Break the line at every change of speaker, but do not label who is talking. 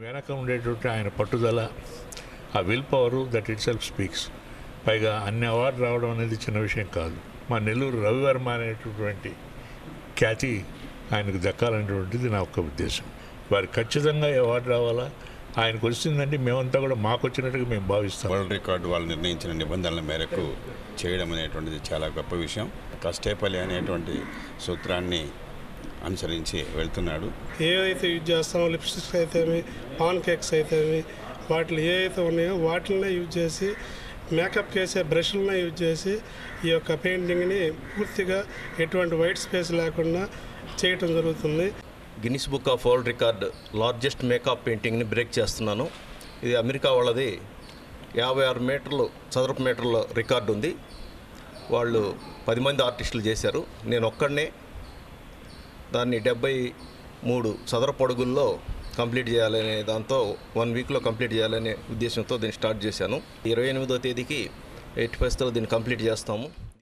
వెనక ఉండేటువంటి ఆయన పట్టుదల ఆ will power that itself speaks పైగా అన్ని అవార్డు రావడం అనేది చిన్న విషయం కాదు మా నెల్లూరు రవివర్మ అనేటటువంటి ఖ్యాతి ఆయనకు దక్కాలనేటువంటిది నా ఒక్క ఉద్దేశం వారు ఖచ్చితంగా ఈ అవార్డు రావాలా ఆయనకు వచ్చిందంటే మేమంతా కూడా మాకు వచ్చినట్టుగా మేము భావిస్తాం
వరల్డ్ రికార్డు వాళ్ళు నిర్ణయించిన నిబంధనల మేరకు చేయడం అనేటువంటిది చాలా గొప్ప విషయం కష్టేపల్లి అనేటువంటి సూత్రాన్ని అనుసరించి వెళ్తున్నాడు
ఏవైతే యూజ్ చేస్తామో లిప్స్టిక్స్ అయితేమి పాన్ కేక్స్ అయితేమి వాటిలో ఏ అయితే ఉన్నాయో వాటినే యూజ్ చేసి మేకప్ చేసే బ్రష్లనే యూజ్ చేసి ఈ యొక్క పెయింటింగ్ని పూర్తిగా ఎటువంటి వైట్ స్పేస్ లేకుండా చేయటం జరుగుతుంది
Guinness book of world record largest makeup పెయింటింగ్ని బ్రేక్ చేస్తున్నాను ఇది అమెరికా వాళ్ళది యాభై ఆరు మీటర్లు చదరపు మీటర్ల రికార్డు ఉంది వాళ్ళు పది మంది ఆర్టిస్టులు చేశారు నేను ఒక్కడనే దాన్ని డెబ్బై మూడు చదరపు అడుగుల్లో కంప్లీట్ చేయాలనే దాంతో వన్ వీక్లో కంప్లీట్ చేయాలనే ఉద్దేశంతో దీన్ని స్టార్ట్ చేశాను ఇరవై ఎనిమిదో తేదీకి ఎయిట్ ఫస్ట్లో దీన్ని కంప్లీట్ చేస్తాము